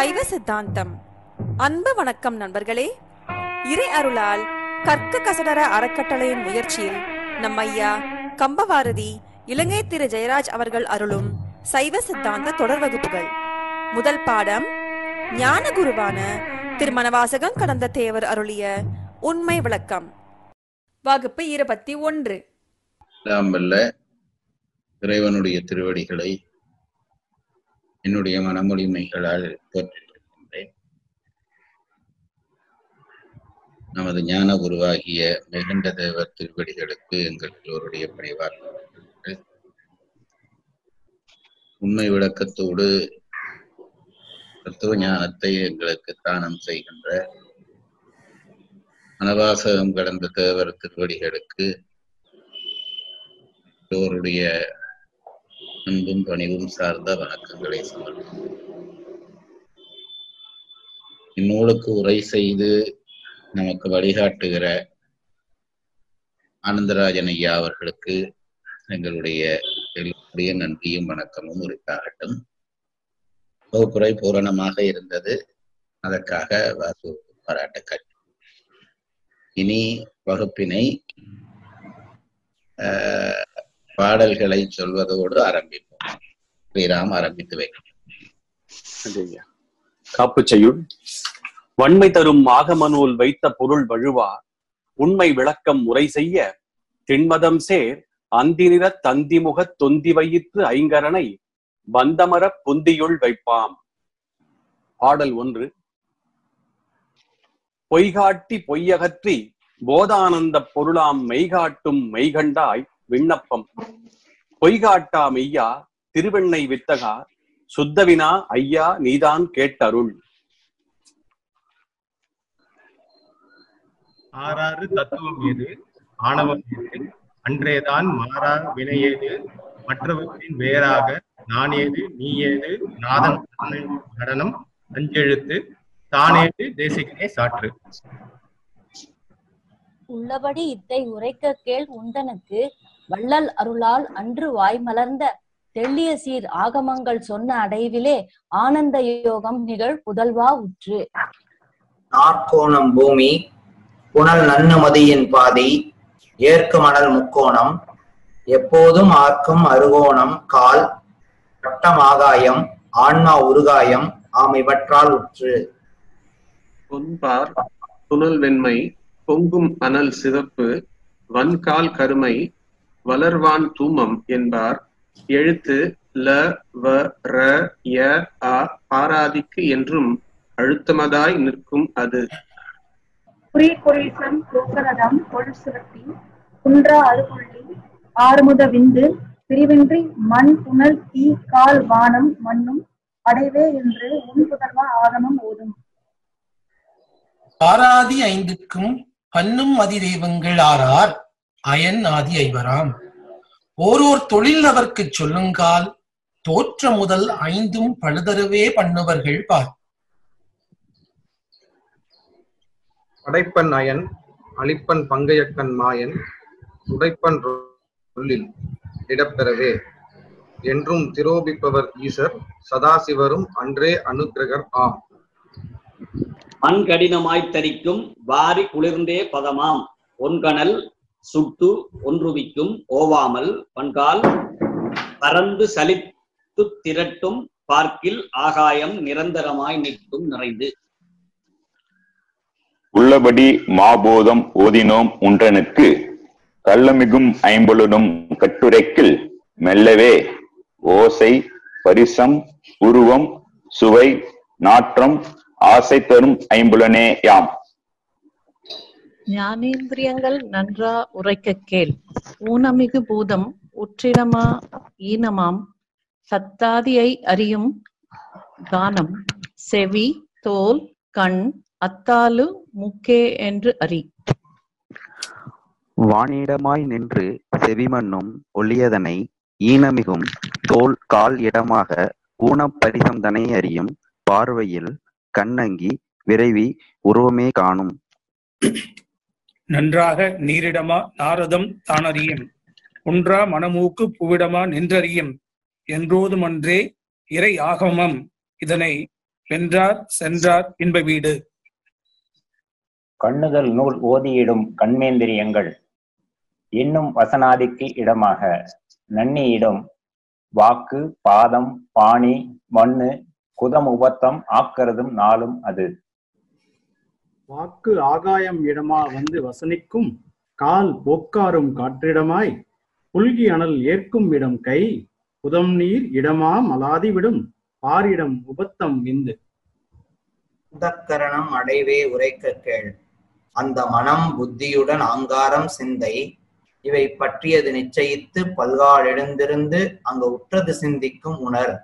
சைவ சித்தாந்தம் அன்பு வணக்கம் நண்பர்களே இறை அருளால் கற்க கசடர அறக்கட்டளையின் முயற்சியில் நம் ஐயா கம்பவாரதி இலங்கை திரு ஜெயராஜ் அவர்கள் அருளும் சைவ சித்தாந்த தொடர் வகுப்புகள் முதல் பாடம் ஞான குருவான திருமணவாசகம் கடந்த தேவர் அருளிய உண்மை விளக்கம் வகுப்பு இருபத்தி ஒன்று எல்லாம் வல்ல இறைவனுடைய திருவடிகளை என்னுடைய மனமொழிமைகளால் போற்றிருக்கின்றேன் நமது ஞான குருவாகிய மிகுந்த தேவர் திருவடிகளுக்கு எங்கள் எல்லோருடைய பணிவார் உண்மை விளக்கத்தோடு தத்துவ ஞானத்தை எங்களுக்கு தானம் செய்கின்ற மனவாசகம் கடந்த தேவர் திருவடிகளுக்கு எல்லோருடைய அன்பும் பணிவும் சார்ந்த வணக்கங்களை சமர்ப்பிக்கிறேன் இந்நூலுக்கு உரை செய்து நமக்கு வழிகாட்டுகிற ஆனந்தராஜன் ஐயா அவர்களுக்கு எங்களுடைய எல்லோருடைய நன்றியும் வணக்கமும் உரித்தாகட்டும் வகுப்புரை பூரணமாக இருந்தது அதற்காக வாசு பாராட்ட இனி வகுப்பினை ஆஹ் பாடல்களை சொல்வதோடு ஆரம்பிப்போம் ஸ்ரீராம் ஆரம்பித்து வைக்கும் காப்பு செய்யுள் வன்மை தரும் ஆகமநூல் வைத்த பொருள் வழுவா உண்மை விளக்கம் முறை செய்ய திண்மதம் சேர் அந்திநிற தந்திமுகத் தொந்தி வயிற்று ஐங்கரனை பந்தமர புந்தியுள் வைப்பாம் பாடல் ஒன்று பொய்காட்டி பொய்யகற்றி போதானந்த பொருளாம் மெய்காட்டும் மெய்கண்டாய் விண்ணப்பம் பொய்காட்டா மெய்யா திருவெண்ணை வித்தகா சுத்தவினா ஐயா நீதான் கேட்டருள் ஆறாறு தத்துவம் ஏது ஆணவம் ஏது அன்றேதான் மாறா வினையேது மற்றவற்றின் வேறாக நான் ஏது நீ ஏது நாதன் நடனம் அஞ்செழுத்து தானேது தேசிகனே சாற்று உள்ளபடி இத்தை உரைக்க கேள் உந்தனுக்கு வள்ளல் அருளால் அன்று வாய் மலர்ந்த தெள்ளிய சீர் ஆகமங்கள் சொன்ன அடைவிலே ஆனந்த யோகம் நிகழ் புதல்வா உற்று நாற்கோணம் பூமி புனல் நன்னுமதியின் பாதி ஏற்கு மணல் முக்கோணம் எப்போதும் ஆர்க்கும் அருகோணம் கால் வட்டம் ஆகாயம் ஆன்மா உருகாயம் ஆம் இவற்றால் உற்று பொன்பார் புனல் வெண்மை பொங்கும் அனல் சிவப்பு வன்கால் கருமை வளர்வான் தூமம் என்பார் எழுத்து ல வ ர ய அ பாராதிக்கு என்றும் அழுத்தமதாய் நிற்கும் அது குறி குறிசம் கோக்கரதம் கொள் சுரத்தி குன்றா அருகுள்ளி ஆறுமுத விந்து பிரிவின்றி மண் புனல் தீ கால் வானம் மண்ணும் அடைவே என்று உன் புதல்வா ஆகமம் ஓதும் ஆராதி ஐந்துக்கும் பன்னும் அதிதெய்வங்கள் ஆறார் அயன் ஆதி ஐவராம் ஓரோர் தொழில் அவர்க்குச் சொல்லுங்கால் தோற்ற முதல் ஐந்தும் பழுதருவே பண்ணுவர்கள் பார் படைப்பன் அயன் அழிப்பன் பங்கையக்கன் மாயன் உடைப்பன் சொல்லில் இடப்பெறவே என்றும் திரோபிப்பவர் ஈசர் சதாசிவரும் அன்றே அனுக்கிரகர் ஆம் மண் கடினமாய்த் தரிக்கும் வாரி குளிர்ந்தே பதமாம் ஒன்கணல் சுட்டு ஒன்றுவிக்கும் ஓவாமல் பண்கால் பறந்து சலித்து திரட்டும் பார்க்கில் ஆகாயம் நிரந்தரமாய் நிற்கும் நிறைந்து உள்ளபடி மாபோதம் ஓதினோம் உன்றனுக்கு கள்ளமிகும் ஐம்பொழுதும் கட்டுரைக்கில் மெல்லவே ஓசை பரிசம் உருவம் சுவை நாற்றம் ஆசை தரும் ஐம்புலனே யாம் ஞானேந்திரியங்கள் நன்றா உரைக்க கேள் ஊனமிகு பூதம் உற்றிடமா ஈனமாம் சத்தாதியை அறியும் கானம் செவி தோல் கண் அத்தாலு முக்கே என்று அறி வானிடமாய் நின்று செவிமண்ணும் ஒளியதனை ஈனமிகும் தோல் கால் இடமாக ஊனப்பரிசந்தனை அறியும் பார்வையில் கண்ணங்கி விரைவி உருவமே காணும் நன்றாக நீரிடமா நாரதம் தானறியும் ஒன்றா மனமூக்கு புவிடமா நின்றறியும் என்றோதுமன்றே இறை ஆகமம் இதனை வென்றார் சென்றார் இன்ப வீடு கண்ணுதல் நூல் ஓதியிடும் கண்மேந்திரியங்கள் இன்னும் வசனாதிக்கு இடமாக நன்னியிடும் வாக்கு பாதம் பாணி மண்ணு குதம் உபத்தம் ஆக்கருதும் நாளும் அது வாக்கு ஆகாயம் இடமா வந்து வசனிக்கும் கால் போக்காரும் காற்றிடமாய் புல்கி அனல் ஏற்கும் இடம் கை புதம் நீர் இடமா மலாதி விடும் பாரிடம் உபத்தம் விந்து உதக்கரணம் அடைவே உரைக்க கேள் அந்த மனம் புத்தியுடன் ஆங்காரம் சிந்தை இவை பற்றியது நிச்சயித்து பல்கால் எழுந்திருந்து அங்க உற்றது சிந்திக்கும் உணர்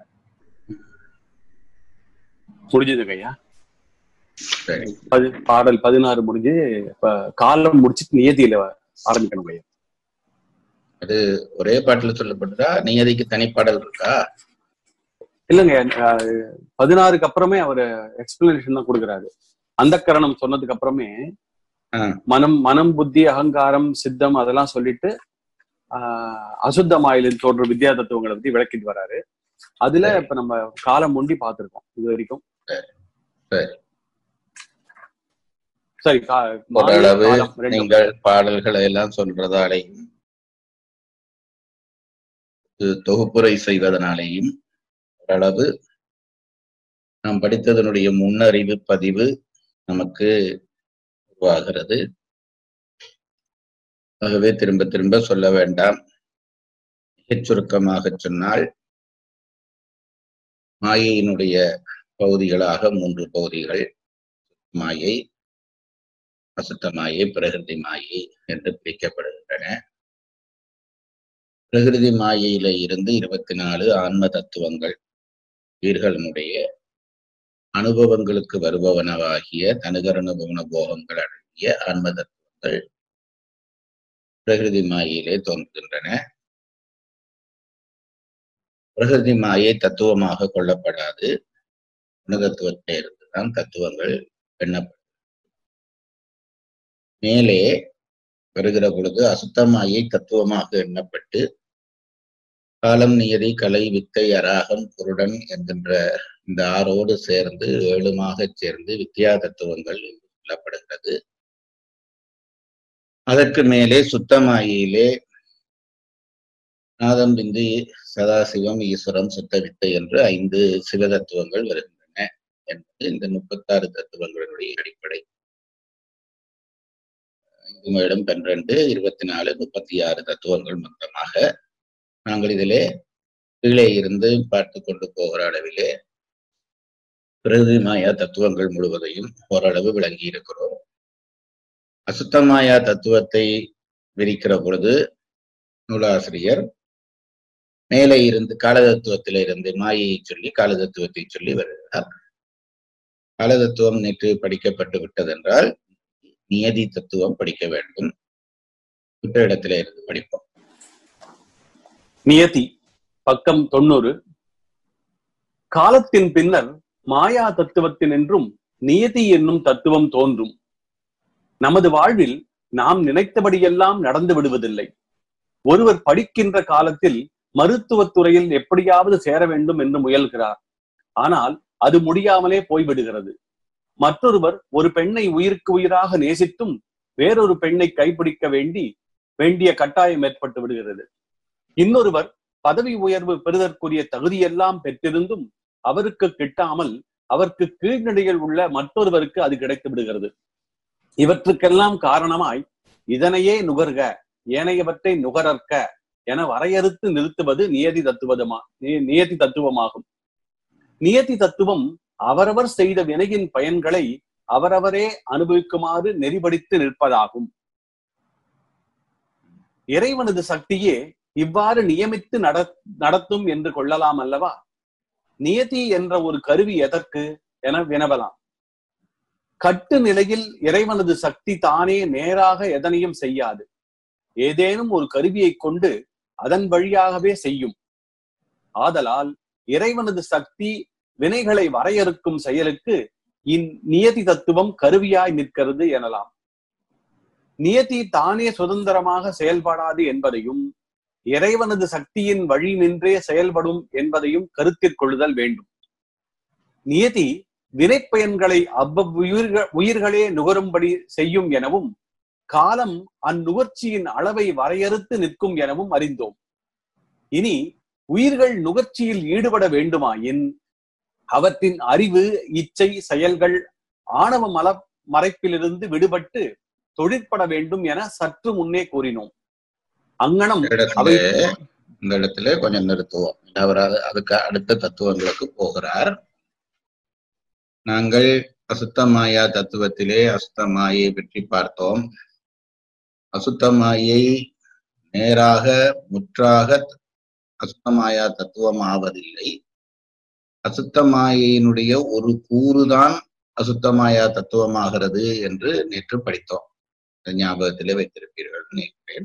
முடிஞ்சதுங்க ஐயா பது பாடல் பதினாறு முடிஞ்சு இப்ப காலம் முடிச்சிட்டு நியதியில ஆரம்பிக்கணும் ஐயா அது ஒரே பாட்டுல சொல்லப்படுதா நியதிக்கு தனிப்பாடல் இருக்கா இல்லைங்க அஹ், பதினாறுக்கு அப்புறமே அவர் எக்ஸ்பிளனேஷன் தான் கொடுக்குறாரு அந்த கரணம் சொன்னதுக்கு அப்புறமே மனம் மனம் புத்தி அகங்காரம் சித்தம் அதெல்லாம் சொல்லிட்டு ஆஹ் அசுத்தமாயிலின் தோன்ற வித்யா தத்துவங்களை பத்தி விளக்கிட்டு வராரு அதுல இப்ப நம்ம காலம் முண்டி பார்த்திருக்கோம் இது வரைக்கும் சரி சரி கா- மாலை, ஓரளவு காலம் ரெண்டும். நீங்கள் பாடல்களை எல்லாம் சொல்றதாலேயும் இது தொகுப்புரை செய்வதனாலேயும் ஓரளவு நாம் படித்ததனுடைய முன்னறிவு பதிவு நமக்கு உருவாகிறது ஆகவே திரும்ப திரும்ப சொல்ல வேண்டாம் மிகச் சுருக்கமாக சொன்னால் மாயையினுடைய பகுதிகளாக மூன்று பகுதிகள் மாயை அசுத்த மாயை பிரகிருதி மாயை என்று பிரிக்கப்படுகின்றன பிரகிருதி மாயையில இருந்து இருபத்தி நாலு ஆன்ம தத்துவங்கள் உயிர்களினுடைய அனுபவங்களுக்கு வருபவனவாகிய தனுகரணபவன போகங்கள் அடங்கிய ஆன்ம தத்துவங்கள் பிரகிருதி மாயையிலே தோன்றுகின்றன பிரகிருதி மாயை தத்துவமாக கொள்ளப்படாது அணுதத்துவத்திலே இருந்துதான் தத்துவங்கள் எண்ணப்படும் மேலே வருகிற பொழுது அசுத்தமாயை தத்துவமாக எண்ணப்பட்டு காலம் நியதி கலை வித்தை அராகம் குருடன் என்கின்ற இந்த ஆறோடு சேர்ந்து ஏழுமாக சேர்ந்து வித்யா தத்துவங்கள் என்று சொல்லப்படுகிறது அதற்கு மேலே சுத்தமாயிலே நாதம் பிந்து சதாசிவம் ஈஸ்வரம் சுத்த வித்தை என்று ஐந்து சிவதத்துவங்கள் வருகின்றன என்பது இந்த முப்பத்தாறு தத்துவங்களுடைய அடிப்படை ஐந்து மேடம் பன்னிரண்டு இருபத்தி நாலு முப்பத்தி ஆறு தத்துவங்கள் மொத்தமாக நாங்கள் இதிலே கீழே இருந்து பார்த்து கொண்டு போகிற அளவிலே பிரகிருதி மாயா தத்துவங்கள் முழுவதையும் ஓரளவு விளங்கி இருக்கிறோம் அசுத்தமாயா தத்துவத்தை விரிக்கிற பொழுது நூலாசிரியர் மேலே இருந்து காலதத்துவத்தில இருந்து மாயையை சொல்லி காலதத்துவத்தை சொல்லி வருகிறார் காலதத்துவம் நேற்று படிக்கப்பட்டு விட்டதென்றால் நியதி தத்துவம் படிக்க வேண்டும் விட்ட இடத்துல இருந்து படிப்போம் நியதி பக்கம் தொண்ணூறு காலத்தின் பின்னர் மாயா தத்துவத்தினின்றும் நியதி என்னும் தத்துவம் தோன்றும் நமது வாழ்வில் நாம் நினைத்தபடியெல்லாம் நடந்து விடுவதில்லை ஒருவர் படிக்கின்ற காலத்தில் மருத்துவத் துறையில் எப்படியாவது சேர வேண்டும் என்று முயல்கிறார் ஆனால் அது முடியாமலே போய்விடுகிறது மற்றொருவர் ஒரு பெண்ணை உயிருக்கு உயிராக நேசித்தும் வேறொரு பெண்ணை கைப்பிடிக்க வேண்டி வேண்டிய கட்டாயம் ஏற்பட்டு விடுகிறது இன்னொருவர் பதவி உயர்வு பெறுதற்குரிய தகுதியெல்லாம் பெற்றிருந்தும் அவருக்கு கிட்டாமல் அவருக்கு கீழ்நிலையில் உள்ள மற்றொருவருக்கு அது கிடைத்து விடுகிறது இவற்றுக்கெல்லாம் காரணமாய் இதனையே நுகர்க ஏனையவற்றை நுகரற்க என வரையறுத்து நிறுத்துவது நியதி தத்துவதமா நி- நியதி தத்துவமாகும் நியதி தத்துவம் அவரவர் செய்த வினையின் பயன்களை அவரவரே அனுபவிக்குமாறு நெறிபடித்து நிற்பதாகும் இறைவனது சக்தியே இவ்வாறு நியமித்து நட நடத்தும் என்று கொள்ளலாம் அல்லவா நியதி என்ற ஒரு கருவி எதற்கு என வினவலாம் கட்டு நிலையில் இறைவனது சக்தி தானே நேராக எதனையும் செய்யாது ஏதேனும் ஒரு கருவியை கொண்டு அதன் வழியாகவே செய்யும் ஆதலால் இறைவனது சக்தி வினைகளை வரையறுக்கும் செயலுக்கு இந்நியதி தத்துவம் கருவியாய் நிற்கிறது எனலாம் நியதி தானே சுதந்திரமாக செயல்படாது என்பதையும் இறைவனது சக்தியின் வழி நின்றே செயல்படும் என்பதையும் கருத்தில் கொள்ளுதல் வேண்டும் நியதி வினைப்பயன்களை அவ்வuயிர்கள் உயிர்களே நுகரும்படி செய்யும் எனவும் காலம் அந்நுகர்ச்சியின் அளவை வரையறுத்து நிற்கும் எனவும் அறிந்தோம் இனி உயிர்கள் நுகர்ச்சியில் ஈடுபட வேண்டுமாயின் அவற்றின் அறிவு இச்சை செயல்கள் ஆணவ மல மறைப்பிலிருந்து விடுபட்டு தொழிற்பட வேண்டும் என சற்று முன்னே கூறினோம் அங்கனம் அவை இடத்துல இந்த இடத்துல கொஞ்சம் நிறுத்துவோம் அவர் அது- அதுக்கு அடுத்த தத்துவங்களுக்கு போகிறார் நாங்கள் அசுத்த மாயா தத்துவத்திலே அசுத்த மாயை பற்றி பார்த்தோம் அசுத்த மாயை நேராக முற்றாக அசுத்த மாயா தத்துவம் ஆவதில்லை அசுத்த மாயையினுடைய ஒரு கூறுதான் அசுத்த மாயா தத்துவமாகிறது என்று நேற்று படித்தோம் அதை ஞாபகத்திலே வைத்திருப்பீர்கள் நினைக்கிறேன்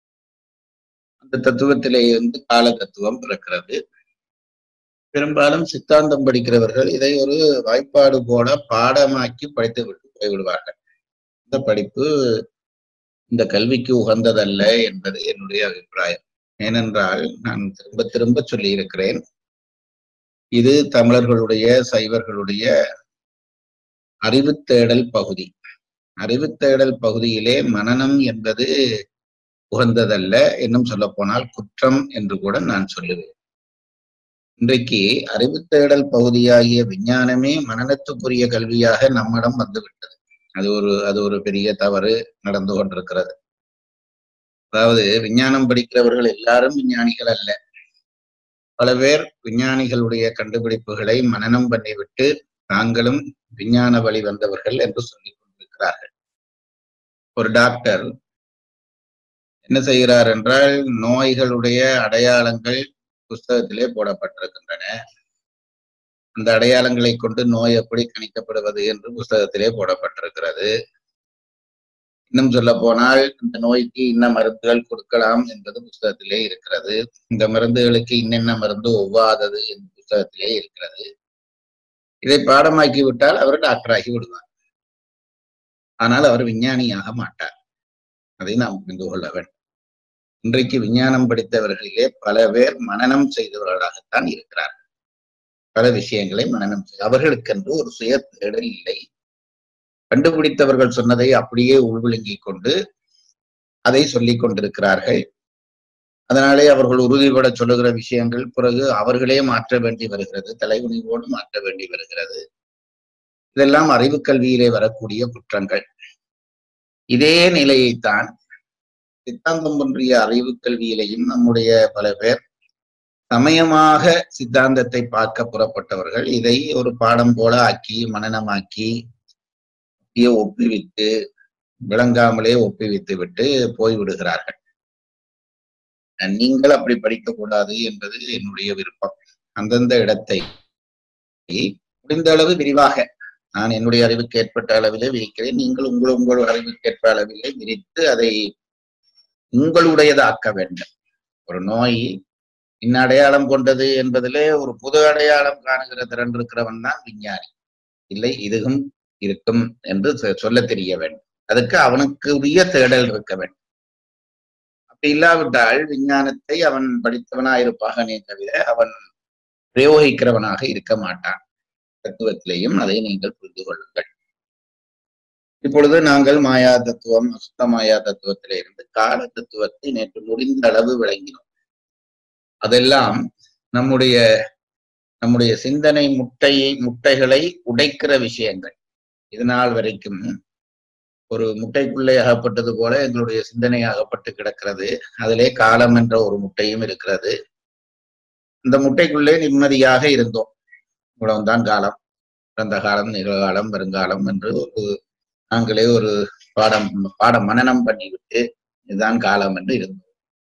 அந்த தத்துவத்திலே வந்து கால தத்துவம் பிறக்கிறது பெரும்பாலும் சித்தாந்தம் படிக்கிறவர்கள் இதை ஒரு வாய்ப்பாடு போல பாடமாக்கி படித்து விட்டு போய்விடுவார்கள் இந்த படிப்பு இந்த கல்விக்கு உகந்ததல்ல என்பது என்னுடைய அபிப்பிராயம் ஏனென்றால் நான் திரும்ப திரும்ப சொல்லி இருக்கிறேன் இது தமிழர்களுடைய சைவர்களுடைய அறிவு தேடல் பகுதி அறிவு தேடல் பகுதியிலே மனனம் என்பது உகந்ததல்ல இன்னும் சொல்ல போனால் குற்றம் என்று கூட நான் சொல்லுவேன் இன்றைக்கு அறிவு தேடல் பகுதியாகிய விஞ்ஞானமே மனநத்துக்குரிய கல்வியாக நம்மிடம் வந்துவிட்டது அது ஒரு அது ஒரு பெரிய தவறு நடந்து கொண்டிருக்கிறது அதாவது விஞ்ஞானம் படிக்கிறவர்கள் எல்லாரும் விஞ்ஞானிகள் அல்ல பல பேர் விஞ்ஞானிகளுடைய கண்டுபிடிப்புகளை மனனம் பண்ணிவிட்டு தாங்களும் விஞ்ஞான வழி வந்தவர்கள் என்று சொல்லிக் கொண்டிருக்கிறார்கள் ஒரு டாக்டர் என்ன செய்கிறார் என்றால் நோய்களுடைய அடையாளங்கள் புஸ்தகத்திலே போடப்பட்டிருக்கின்றன அந்த அடையாளங்களை கொண்டு நோய் எப்படி கணிக்கப்படுவது என்று புஸ்தகத்திலே போடப்பட்டிருக்கிறது இன்னும் சொல்ல போனால் இந்த நோய்க்கு இன்ன மருந்துகள் கொடுக்கலாம் என்பது புஸ்தகத்திலே இருக்கிறது இந்த மருந்துகளுக்கு இன்னென்ன மருந்து ஒவ்வாதது என்று புஸ்தகத்திலே இருக்கிறது இதை பாடமாக்கி விட்டால் அவர் டாக்டர் ஆகி விடுவார் ஆனால் அவர் விஞ்ஞானியாக மாட்டார் அதை நாம் புரிந்து கொள்ள வேண்டும் இன்றைக்கு விஞ்ஞானம் படித்தவர்களிலே பல பேர் மனனம் செய்தவர்களாகத்தான் இருக்கிறார்கள் பல விஷயங்களை மனனம் செய்ய அவர்களுக்கென்று ஒரு சுய தேடல் இல்லை கண்டுபிடித்தவர்கள் சொன்னதை அப்படியே உள்விழுங்கிக் கொண்டு அதை சொல்லிக் கொண்டிருக்கிறார்கள் அதனாலே அவர்கள் உறுதிபட சொல்லுகிற விஷயங்கள் பிறகு அவர்களே மாற்ற வேண்டி வருகிறது தலைகுனிவோடு மாற்ற வேண்டி வருகிறது இதெல்லாம் அறிவு கல்வியிலே வரக்கூடிய குற்றங்கள் இதே நிலையைத்தான் சித்தாந்தம் பற்றிய அறிவு கல்வியிலேயும் நம்முடைய பல பேர் சமயமாக சித்தாந்தத்தை பார்க்க புறப்பட்டவர்கள் இதை ஒரு பாடம் போல ஆக்கி மனநமாக்கி அப்படியே ஒப்புவித்து விளங்காமலே ஒப்புவித்து விட்டு போய்விடுகிறார்கள் நீங்கள் அப்படி படிக்கக்கூடாது என்பது என்னுடைய விருப்பம் அந்தந்த இடத்தை முடிந்த அளவு விரிவாக நான் என்னுடைய அறிவுக்கு ஏற்பட்ட அளவிலே விரிக்கிறேன் நீங்கள் உங்கள் உங்கள் அறிவுக்கு ஏற்ப அளவிலே விரித்து அதை உங்களுடையதாக்க வேண்டும் ஒரு நோய் இன்ன அடையாளம் கொண்டது என்பதிலே ஒரு புது அடையாளம் காணுகிற திறன் இருக்கிறவன் தான் விஞ்ஞானி இல்லை இதுவும் இருக்கும் என்று சொ- சொல்ல தெரிய வேண்டும் அதுக்கு அவனுக்கு உரிய தேடல் இருக்க வேண்டும் அப்படி இல்லாவிட்டால் விஞ்ஞானத்தை அவன் படித்தவனாயிருப்பாகனே தவிர அவன் பிரயோகிக்கிறவனாக இருக்க மாட்டான் தத்துவத்திலேயும் அதை நீங்கள் புரிந்து கொள்ளுங்கள் இப்பொழுது நாங்கள் மாயா தத்துவம் அசுத்த மாயா தத்துவத்திலே இருந்து கால தத்துவத்தை நேற்று முடிந்த அளவு விளங்கினோம் அதெல்லாம் நம்முடைய நம்முடைய சிந்தனை முட்டையை முட்டைகளை உடைக்கிற விஷயங்கள் இது நாள் வரைக்கும் ஒரு முட்டைக்குள்ளே அகப்பட்டது போல எங்களுடைய சிந்தனை அகப்பட்டு கிடக்கிறது அதிலே காலம் என்ற ஒரு முட்டையும் இருக்கிறது இந்த முட்டைக்குள்ளே நிம்மதியாக இருந்தோம் இவ்வளவுதான் காலம் பிறந்த காலம் நிகழ்காலம் வருங்காலம் என்று ஒரு நாங்களே ஒரு பாடம் பாடம் மனனம் பண்ணிவிட்டு இதுதான் காலம் என்று இருந்தோம்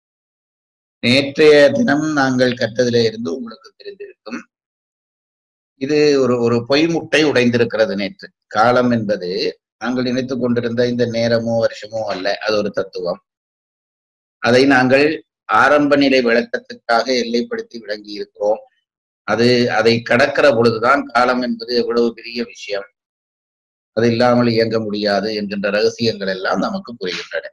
நேற்றைய தினம் நாங்கள் கற்றதிலே இருந்து உங்களுக்கு தெரிந்திருக்கும் இது ஒரு ஒரு பொய் முட்டை உடைந்திருக்கிறது நேற்று காலம் என்பது நாங்கள் நினைத்துக் கொண்டிருந்த இந்த நேரமோ வருஷமோ அல்ல அது ஒரு தத்துவம் அதை நாங்கள் ஆரம்ப நிலை விளக்கத்துக்காக எல்லைப்படுத்தி விளங்கி இருக்கிறோம் அது அதை கடக்கிற பொழுதுதான் காலம் என்பது எவ்வளவு பெரிய விஷயம் அது இல்லாமல் இயங்க முடியாது என்கின்ற ரகசியங்கள் எல்லாம் நமக்கு புரிகின்றன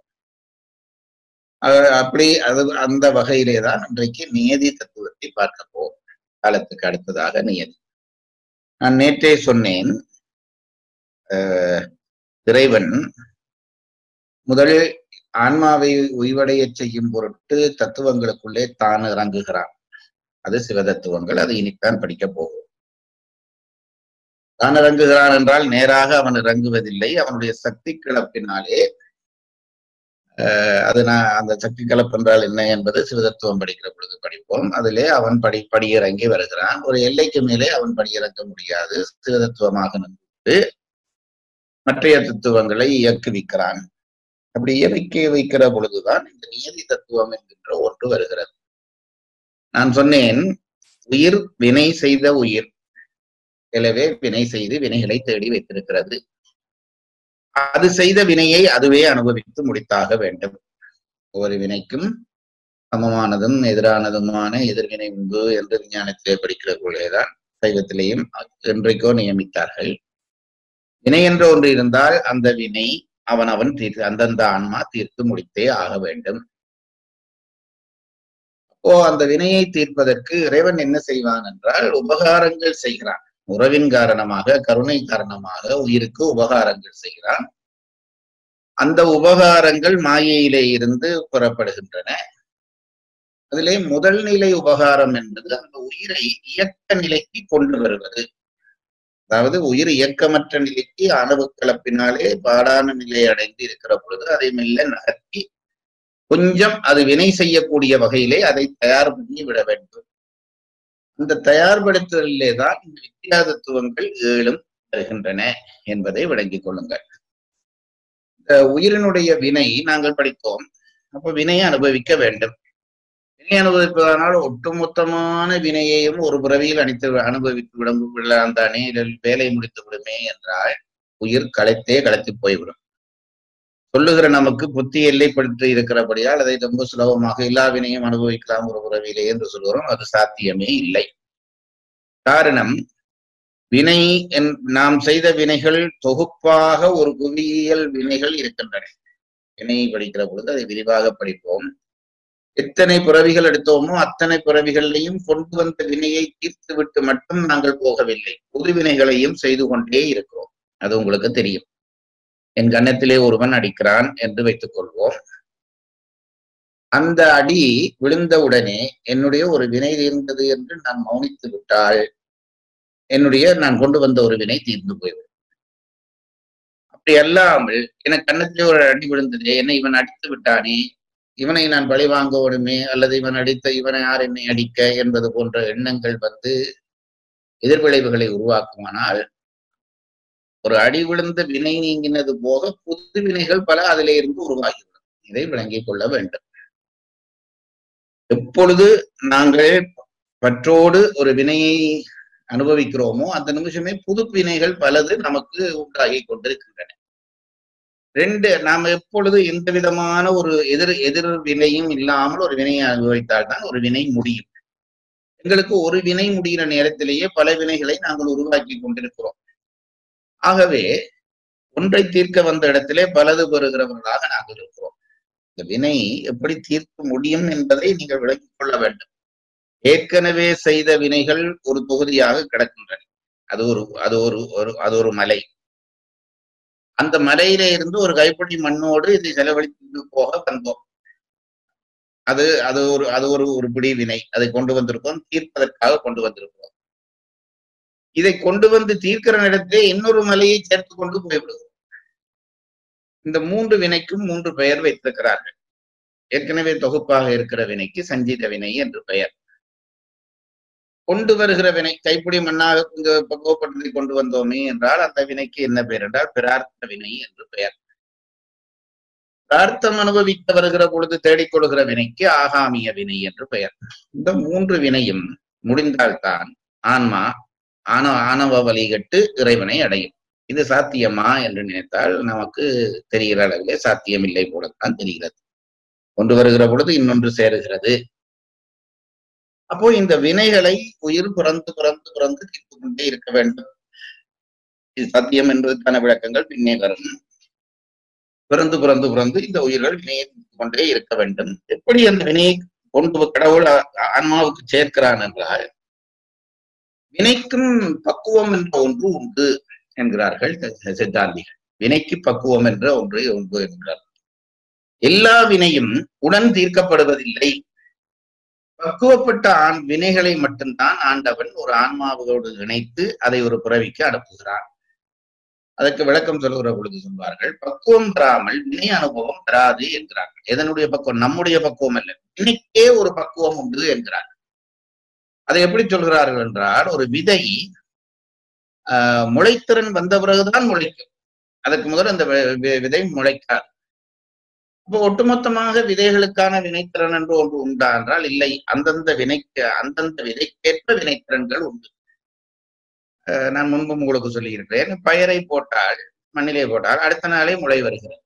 அஹ் அப்படி அது அந்த வகையிலே தான் இன்றைக்கு நியதி தத்துவத்தை பார்க்க போவோம் காலத்துக்கு அடுத்ததாக நியதி நான் நேற்றே சொன்னேன் அஹ், இறைவன் முதலில் ஆன்மாவை உய்வடையச் செய்யும் பொருட்டு தத்துவங்களுக்குள்ளே தான் இறங்குகிறான் அது சிவதத்துவங்கள் அது இனித்தான் படிக்க போகும் தான் இறங்குகிறான் என்றால் நேராக அவன் இறங்குவதில்லை அவனுடைய சக்தி கிளப்பினாலே அஹ், அது நான் அந்த சக்தி கலப்பு என்றால் என்ன என்பது சிவதத்துவம் படிக்கிற பொழுது படிப்போம் அதிலே அவன் படி படியிறங்கி வருகிறான் ஒரு எல்லைக்கு மேலே அவன் படியிறங்க முடியாது சிவதத்துவமாக நின்று மற்றைய தத்துவங்களை இயக்குவிக்கிறான் அப்படி இயற்கை வைக்கிற பொழுதுதான் இந்த நியதி தத்துவம் என்கின்ற ஒன்று வருகிறது நான் சொன்னேன் உயிர் வினை செய்த உயிர் எனவே வினை செய்து வினைகளை தேடி வைத்திருக்கிறது அது செய்த வினையை அதுவே அனுபவித்து முடித்தாக வேண்டும் ஒவ்வொரு வினைக்கும் சமமானதும் எதிரானதுமான எதிர்வினை உண்டு என்று விஞ்ஞானத்திலே படிக்கிற போலேதான் சைவத்திலேயும் என்றைக்கோ நியமித்தார்கள் வினை என்ற ஒன்று இருந்தால் அந்த வினை அவன் அவன் தீர்த்து அந்தந்த ஆன்மா தீர்த்து முடித்தே ஆக வேண்டும் அப்போ அந்த வினையை தீர்ப்பதற்கு இறைவன் என்ன செய்வான் என்றால் உபகாரங்கள் செய்கிறான் உறவின் காரணமாக கருணை காரணமாக உயிருக்கு உபகாரங்கள் செய்கிறான் அந்த உபகாரங்கள் மாயையிலே இருந்து புறப்படுகின்றன அதிலே முதல் நிலை உபகாரம் என்பது அந்த உயிரை இயக்க நிலைக்கு கொண்டு வருவது அதாவது உயிர் இயக்கமற்ற நிலைக்கு அணுவு கலப்பினாலே பாடான நிலை அடைந்து இருக்கிற பொழுது அதை மெல்ல நகர்த்தி கொஞ்சம் அது வினை செய்யக்கூடிய வகையிலே அதை தயார் பண்ணி விட வேண்டும் அந்த தயார்படுத்துதலிலே தான் இந்த வித்தியாதத்துவங்கள் ஏழும் வருகின்றன என்பதை விளங்கிக் கொள்ளுங்கள் இந்த உயிரினுடைய வினை நாங்கள் படித்தோம் அப்ப வினையை அனுபவிக்க வேண்டும் வினை அனுபவிப்பதனால் ஒட்டுமொத்தமான வினையையும் ஒரு பிறவியில் அணித்து அனுபவித்து விடும் விடலாம் தானே இதில் வேலை முடித்து விடுமே என்றால் உயிர் களைத்தே களைத்து போய்விடும் சொல்லுகிற நமக்கு புத்தி எல்லைப்படுத்தி இருக்கிறபடியால் அதை ரொம்ப சுலபமாக எல்லா வினையும் அனுபவிக்கலாம் ஒரு பிறவியிலே என்று சொல்கிறோம் அது சாத்தியமே இல்லை காரணம் வினை என் நாம் செய்த வினைகள் தொகுப்பாக ஒரு புவியியல் வினைகள் இருக்கின்றன வினை படிக்கிற பொழுது அதை விரிவாக படிப்போம் எத்தனை பிறவிகள் எடுத்தோமோ அத்தனை பிறவிகளையும் கொண்டு வந்த வினையை தீர்த்து விட்டு மட்டும் நாங்கள் போகவில்லை புது வினைகளையும் செய்து கொண்டே இருக்கிறோம் அது உங்களுக்கு தெரியும் என் கன்னத்திலே ஒருவன் அடிக்கிறான் என்று வைத்துக் கொள்வோம் அந்த அடி விழுந்தவுடனே என்னுடைய ஒரு வினை தீர்ந்தது என்று நான் மௌனித்து விட்டால் என்னுடைய நான் கொண்டு வந்த ஒரு வினை தீர்ந்து போய்விடும் அப்படி அல்லாமல் எனக்கு கன்னத்திலே ஒரு அடி விழுந்ததே என்னை இவன் அடித்து விட்டானே இவனை நான் பழி வாங்க விடுமே அல்லது இவன் அடித்த இவனை யார் என்னை அடிக்க என்பது போன்ற எண்ணங்கள் வந்து எதிர்விளைவுகளை உருவாக்குமானால் ஒரு அடி விழுந்த வினை நீங்கினது போக புது வினைகள் பல அதிலே இருந்து உருவாகிவிடும் இதை விளங்கிக் கொள்ள வேண்டும் எப்பொழுது நாங்கள் பற்றோடு ஒரு வினையை அனுபவிக்கிறோமோ அந்த நிமிஷமே புது வினைகள் பலது நமக்கு உண்டாகி கொண்டிருக்கின்றன ரெண்டு நாம் எப்பொழுது எந்த விதமான ஒரு எதிர் எதிர் வினையும் இல்லாமல் ஒரு வினையை அனுபவித்தால்தான் ஒரு வினை முடியும் எங்களுக்கு ஒரு வினை முடிகிற நேரத்திலேயே பல வினைகளை நாங்கள் உருவாக்கி கொண்டிருக்கிறோம் ஆகவே ஒன்றை தீர்க்க வந்த இடத்திலே பலது பெறுகிறவர்களாக நாங்கள் இருக்கிறோம் இந்த வினை எப்படி தீர்க்க முடியும் என்பதை நீங்கள் விளக்கிக் கொள்ள வேண்டும் ஏற்கனவே செய்த வினைகள் ஒரு தொகுதியாக கிடக்கின்றன அது ஒரு அது ஒரு ஒரு அது ஒரு மலை அந்த மலையில இருந்து ஒரு கைப்பிடி மண்ணோடு இதை செலவழித்து போக வந்தோம் அது அது ஒரு அது ஒரு உருப்படி வினை அதை கொண்டு வந்திருக்கோம் தீர்ப்பதற்காக கொண்டு வந்திருக்கிறோம் இதை கொண்டு வந்து தீர்க்கிற நேரத்திலே இன்னொரு மலையை சேர்த்து கொண்டு போய்விடுவோம் இந்த மூன்று வினைக்கும் மூன்று பெயர் வைத்திருக்கிறார்கள் ஏற்கனவே தொகுப்பாக இருக்கிற வினைக்கு சஞ்சீத வினை என்று பெயர் கொண்டு வருகிற வினை கைப்பிடி மண்ணாக கொஞ்சம் பக்குவப்பட்டதை கொண்டு வந்தோமே என்றால் அந்த வினைக்கு என்ன பெயர் என்றால் பிரார்த்த வினை என்று பெயர் பிரார்த்தம் அனுபவிக்க வருகிற பொழுது தேடிக் கொள்கிற வினைக்கு ஆகாமிய வினை என்று பெயர் இந்த மூன்று வினையும் முடிந்தால்தான் ஆன்மா ஆன ஆணவ வழிகட்டு இறைவனை அடையும் இது சாத்தியமா என்று நினைத்தால் நமக்கு தெரிகிற அளவிலே சாத்தியமில்லை போலத்தான் தெரிகிறது கொண்டு வருகிற பொழுது இன்னொன்று சேருகிறது அப்போ இந்த வினைகளை உயிர் பிறந்து பிறந்து பிறந்து தீர்த்து கொண்டே இருக்க வேண்டும் இது சத்தியம் என்பதற்கான விளக்கங்கள் பின்னே வரும் பிறந்து பிறந்து பிறந்து இந்த உயிர்கள் வினையை தீர்த்து கொண்டே இருக்க வேண்டும் எப்படி அந்த வினையை கொண்டு கடவுள் ஆன்மாவுக்கு சேர்க்கிறான் என்றால் வினைக்கும் பக்குவம் என்ற ஒன்று உண்டு என்கிறார்கள் சி- சித்தாந்திகள் வினைக்கு பக்குவம் என்ற ஒன்று உண்டு என்கிறார் எல்லா வினையும் உடன் தீர்க்கப்படுவதில்லை பக்குவப்பட்ட ஆண் வினைகளை மட்டும்தான் ஆண்டவன் ஒரு ஆன்மாவோடு இணைத்து அதை ஒரு பிறவிக்கு அனுப்புகிறான் அதற்கு விளக்கம் சொல்லுகிற பொழுது சொல்வார்கள் பக்குவம் பெறாமல் வினை அனுபவம் பெறாது என்கிறார்கள் எதனுடைய பக்குவம் நம்முடைய பக்குவம் அல்ல வினைக்கே ஒரு பக்குவம் உண்டு என்கிறார்கள் அதை எப்படி சொல்கிறார்கள் என்றால் ஒரு விதை ஆஹ், முளைத்திறன் வந்த பிறகுதான் முளைக்கும் அதற்கு முதல் அந்த வி- வி- விதை முளைக்காது இப்போ ஒட்டுமொத்தமாக விதைகளுக்கான வினைத்திறன் என்று ஒன்று உண்டா என்றால் இல்லை அந்தந்த வினைக்கு அந்தந்த விதைக்கேற்ப வினைத்திறன்கள் உண்டு அஹ் நான் முன்பு உங்களுக்கு சொல்லியிருக்கிறேன் பயரை போட்டால் மண்ணிலே போட்டால் அடுத்த நாளே முளை வருகிறது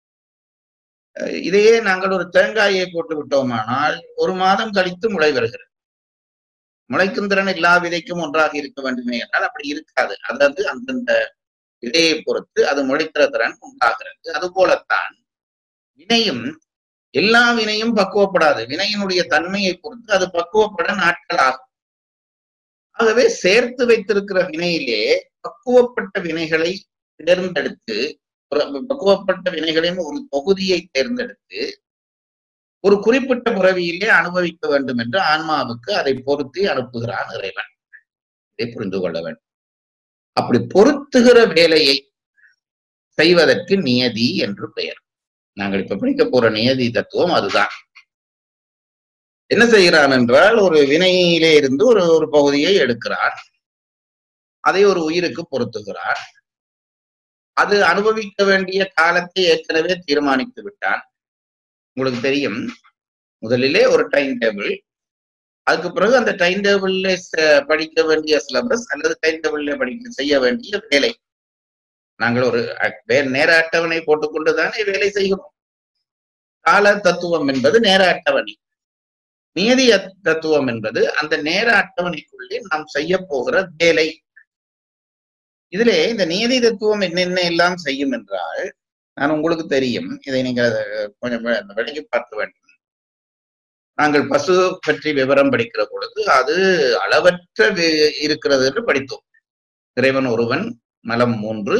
அஹ் இதையே நாங்கள் ஒரு தேங்காயை போட்டு விட்டோமானால் ஒரு மாதம் கழித்து முளை வருகிறது முளைக்கும் திறன் எல்லா விதைக்கும் ஒன்றாக இருக்க வேண்டுமே என்றால் அப்படி இருக்காது அதாவது அந்தந்த விதையை பொறுத்து அது முளைக்கிற திறன் உண்டாகிறது அது போலத்தான் வினையும் எல்லா வினையும் பக்குவப்படாது வினையினுடைய தன்மையை பொறுத்து அது பக்குவப்பட நாட்கள் ஆகும் ஆகவே சேர்த்து வைத்திருக்கிற வினையிலே பக்குவப்பட்ட வினைகளை தேர்ந்தெடுத்து ஒரு பக்குவப்பட்ட வினைகளின் ஒரு தொகுதியை தேர்ந்தெடுத்து ஒரு குறிப்பிட்ட பிறவியிலே அனுபவிக்க வேண்டும் என்று ஆன்மாவுக்கு அதை பொருத்தி அனுப்புகிறான் இறைவன் இதை புரிந்து கொள்ள வேண்டும் அப்படி பொருத்துகிற வேலையை செய்வதற்கு நியதி என்று பெயர் நாங்கள் இப்ப படிக்க போற நியதி தத்துவம் அதுதான் என்ன செய்கிறான் என்றால் ஒரு வினையிலே இருந்து ஒரு ஒரு பகுதியை எடுக்கிறான் அதை ஒரு உயிருக்கு பொருத்துகிறான் அது அனுபவிக்க வேண்டிய காலத்தை ஏற்கனவே தீர்மானித்து விட்டான் உங்களுக்கு தெரியும் முதலிலே ஒரு டைம் டேபிள் அதுக்கு பிறகு அந்த டைம் டேபிள்ல படிக்க வேண்டிய சிலபஸ் அல்லது டைம் டேபிள்ல படிக்க செய்ய வேண்டிய வேலை நாங்கள் ஒரு அ- வே- நேர அட்டவணை போட்டுக்கொண்டுதானே வேலை செய்கிறோம் கால தத்துவம் என்பது நேர அட்டவணை நியதி அத்- தத்துவம் என்பது அந்த நேர அட்டவணைக்குள்ளே நாம் செய்ய போகிற வேலை இதிலே இந்த நியதி தத்துவம் என்னென்ன எல்லாம் செய்யும் என்றால் நான் உங்களுக்கு தெரியும் இதை நீங்கள் அஹ், கொஞ்சம் வி- விளங்கி பார்க்க வேண்டும் நாங்கள் பசு பற்றி விவரம் படிக்கிற பொழுது அது அளவற்ற வி- இருக்கிறது என்று படித்தோம் இறைவன் ஒருவன் மலம் மூன்று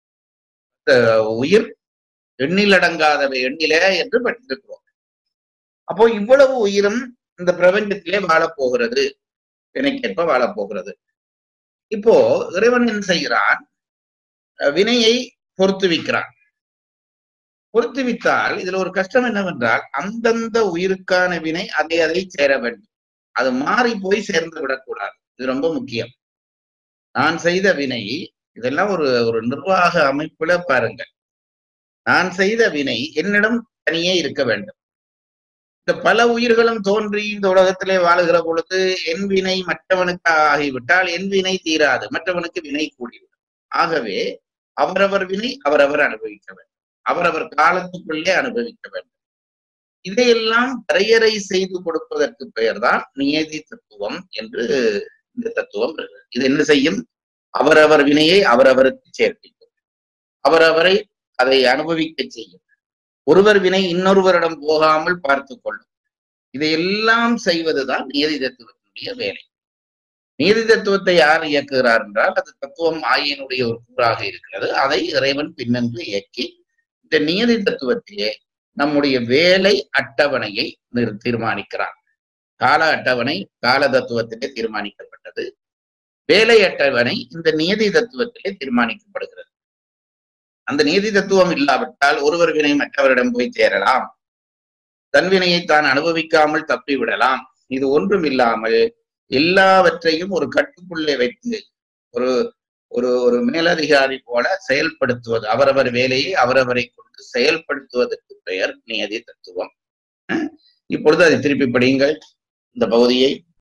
அஹ், உயிர் எண்ணிலடங்காதவை எண்ணில என்று படித்திருக்கிறோம் அப்போ இவ்வளவு உயிரும் இந்த பிரபஞ்சத்திலே வாழப் போகிறது வினைக்கேற்ப வாழப் போகிறது இப்போ இறைவன் என்ன செய்கிறான் அஹ் வினையை பொறுத்துவிக்கிறான் பொறுத்துவித்தால் இதுல ஒரு கஷ்டம் என்னவென்றால் அந்தந்த உயிருக்கான வினை அதை அதை சேர வேண்டும் அது மாறி போய் சேர்ந்து விடக்கூடாது இது ரொம்ப முக்கியம் நான் செய்த வினை இதெல்லாம் ஒரு ஒரு நிர்வாக அமைப்புல பாருங்க நான் செய்த வினை என்னிடம் தனியே இருக்க வேண்டும் இந்த பல உயிர்களும் தோன்றி இந்த உலகத்திலே வாழுகிற பொழுது என் வினை மற்றவனுக்கு ஆகிவிட்டால் என் வினை தீராது மற்றவனுக்கு வினை கூடிவிடும் ஆகவே அவரவர் வினை அவரவர் அனுபவிக்க வேண்டும் அவரவர் காலத்துக்குள்ளே அனுபவிக்க வேண்டும் இதையெல்லாம் வரையறை செய்து கொடுப்பதற்கு பெயர்தான் நியதி தத்துவம் என்று இந்த தத்துவம் வருகிறது. இது என்ன செய்யும் அவரவர் வினையை அவரவருக்கு சேர்ப்பிக்கும் அவரவரை அதை அனுபவிக்க செய்யும் ஒருவர் வினை இன்னொருவரிடம் போகாமல் பார்த்து கொள்ளும் இதையெல்லாம் செய்வதுதான் நியதி தத்துவத்தினுடைய வேலை நீதி தத்துவத்தை யார் இயக்குகிறார் என்றால் அது தத்துவம் ஆயினுடைய ஒரு கூறாக இருக்கிறது அதை இறைவன் பின்னன்று இயக்கி இந்த நியதி தத்துவத்திலே நம்முடைய வேலை அட்டவணையை நிர்- தீர்மானிக்கிறான் கால அட்டவணை கால தத்துவத்திலே தீர்மானிக்கப்பட்டது வேலை அட்டவணை இந்த நியதி தத்துவத்திலே தீர்மானிக்கப்படுகிறது அந்த நீதி தத்துவம் இல்லாவிட்டால் ஒருவர் வினை மற்றவரிடம் போய் சேரலாம் தன் வினையை தான் அனுபவிக்காமல் தப்பி விடலாம் இது ஒன்றும் இல்லாமல் எல்லாவற்றையும் ஒரு கட்டுக்குள்ளே வைத்து ஒரு ஒரு ஒரு மேலதிகாரி போல செயல்படுத்துவது அவரவர் வேலையை அவரவரை கொண்டு செயல்படுத்துவதற்கு பெயர் நியதி தத்துவம் அஹ் இப்பொழுது அதை திருப்பி படியுங்கள் இந்த பகுதியை